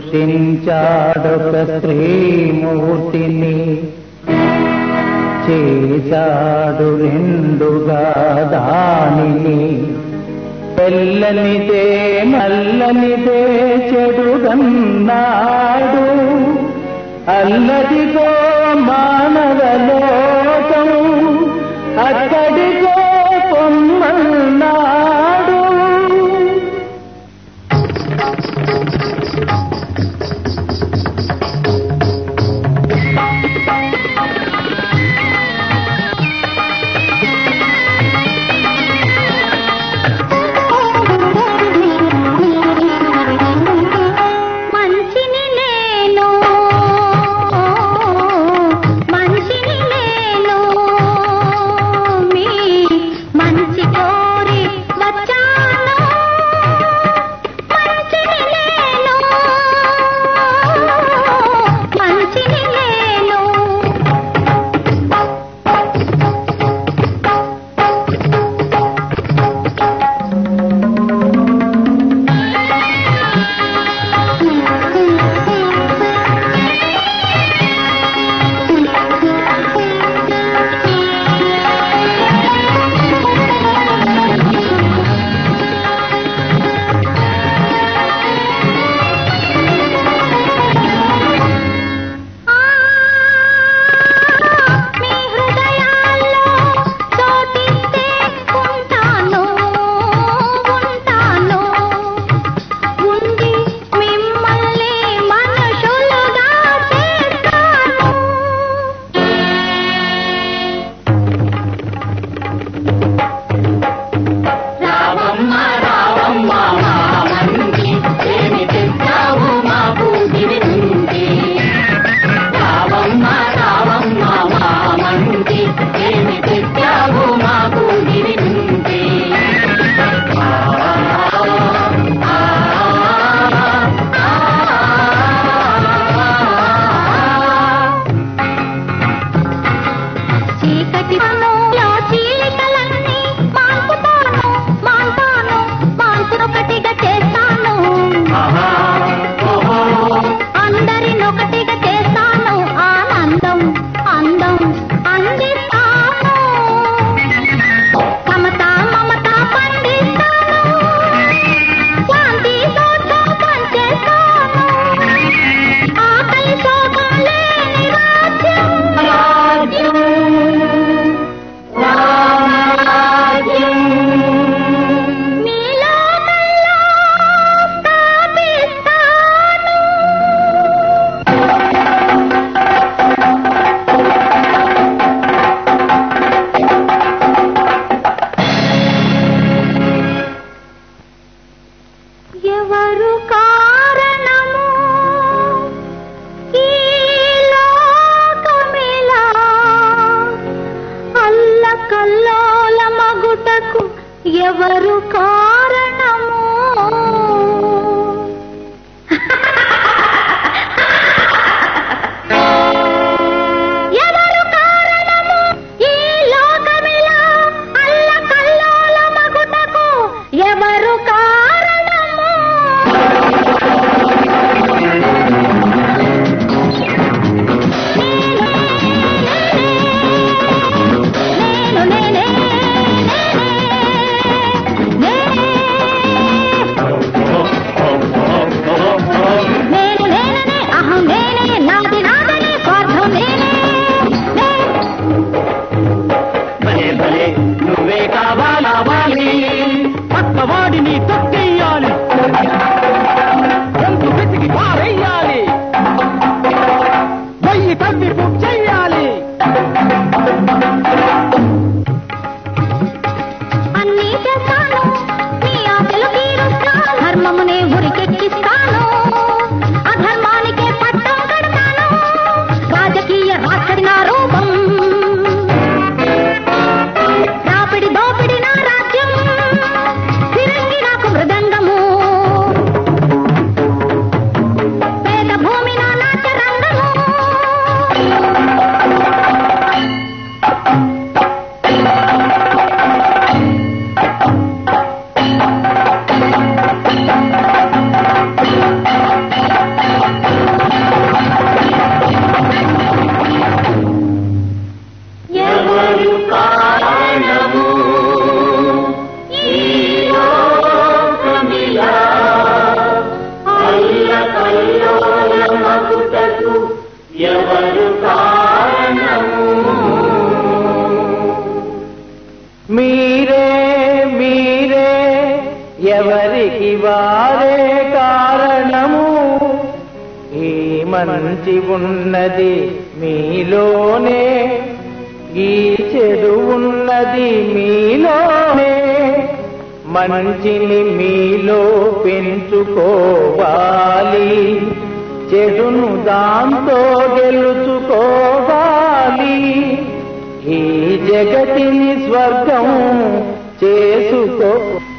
సృష్టించాడొక స్త్రీమూర్తిని చేశాడు నిండుగా దానిని తెల్లనిదే నల్లనిదే చెడుగన్నాడు అల్లదిగో మానవలోకం అక్కడిగో పొమ్మన్నాడు మంచిని నేను మంచిని నేను మీ మంచి కోరి వచ్చాను మంచిని నేను మంచిని నేను మీ హృదయాల్లో చోటిస్తే ఉంటాను ఉంటాను ఉండి మిమ్మల్ని మనుషులుగా చేస్తాను రావమ్మ రావమ్మ మా మంది ఏమి తెచ్చావు మా పూజిని నుండి రావమ్మ రావమ్మ మా మంది ఏమి తెచ్చావు మా పూజిని నుండి చీకటి పనులో చీలికలన్నీ మాన్పుతాను మాన్తాను మాన్పునొకటిగా చేస్తాను అందరినొకటిగా చేస్తాను ఆనందం అందం అందిస్తాను మమత మమత పండిస్తాను శాంతి సోత్రం పంచేస్తాను ఆకలి శోభం లేని రాజ్యం మీలో మళ్ళా స్థాపిస్తాను ఎవరు కారణము ఈ లోకమిలా అల్లకల్లోల మగుటకు ఎవరు కారణము ఎవరు కారణము ఈ లోకమిలా అల్లకల్లోల మగుటకు ఎవరు కారణము ఎవరికి వారే కారణము ఈ మంచి ఉన్నది మీలోనే ఈ చెడు ఉన్నది మీలోనే మంచిని మీలో పెంచుకోవాలి చెడును దాంతో గెలుచుకోవాలి ఈ జగతిని స్వర్గం చేసుకో